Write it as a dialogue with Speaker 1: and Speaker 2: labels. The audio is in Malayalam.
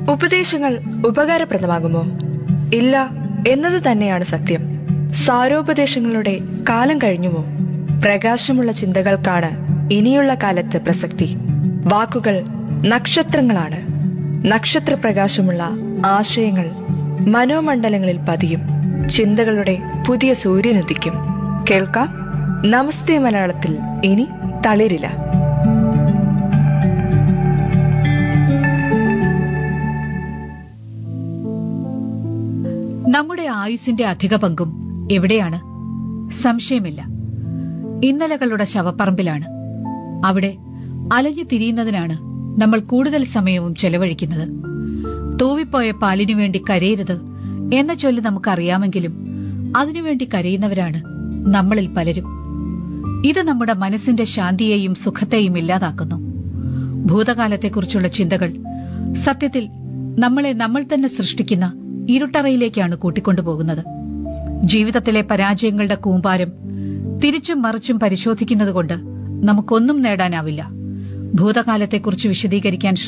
Speaker 1: ഉപദേശങ്ങൾ ഉപകാരപ്രദമാകുമോ ഇല്ല എന്നത് തന്നെയാണ് സത്യം സാരോപദേശങ്ങളുടെ കാലം കഴിഞ്ഞുവോ പ്രകാശമുള്ള ചിന്തകൾക്കാണ് ഇനിയുള്ള കാലത്ത് പ്രസക്തി വാക്കുകൾ നക്ഷത്രങ്ങളാണ് നക്ഷത്രപ്രകാശമുള്ള ആശയങ്ങൾ മനോമണ്ഡലങ്ങളിൽ പതിയും ചിന്തകളുടെ പുതിയ സൂര്യനുദിക്കും കേൾക്കാം നമസ്തേ മലയാളത്തിൽ ഇനി തളിരില്ല
Speaker 2: നമ്മുടെ ആയുസിന്റെ അധിക പങ്കും എവിടെയാണ് സംശയമില്ല ഇന്നലകളുടെ ശവപ്പറമ്പിലാണ് അവിടെ അലഞ്ഞു തിരിയുന്നതിനാണ് നമ്മൾ കൂടുതൽ സമയവും ചെലവഴിക്കുന്നത് തൂവിപ്പോയ പാലിനു വേണ്ടി കരയരുത് എന്ന ചൊല്ല് നമുക്കറിയാമെങ്കിലും അതിനുവേണ്ടി കരയുന്നവരാണ് നമ്മളിൽ പലരും ഇത് നമ്മുടെ മനസ്സിന്റെ ശാന്തിയെയും സുഖത്തെയും ഇല്ലാതാക്കുന്നു ഭൂതകാലത്തെക്കുറിച്ചുള്ള ചിന്തകൾ സത്യത്തിൽ നമ്മളെ നമ്മൾ തന്നെ സൃഷ്ടിക്കുന്ന ഇരുട്ടറയിലേക്കാണ് കൂട്ടിക്കൊണ്ടുപോകുന്നത് ജീവിതത്തിലെ പരാജയങ്ങളുടെ കൂമ്പാരം തിരിച്ചും മറിച്ചും പരിശോധിക്കുന്നതുകൊണ്ട് നമുക്കൊന്നും നേടാനാവില്ല ഭൂതകാലത്തെക്കുറിച്ച് വിശദീകരിക്കാൻ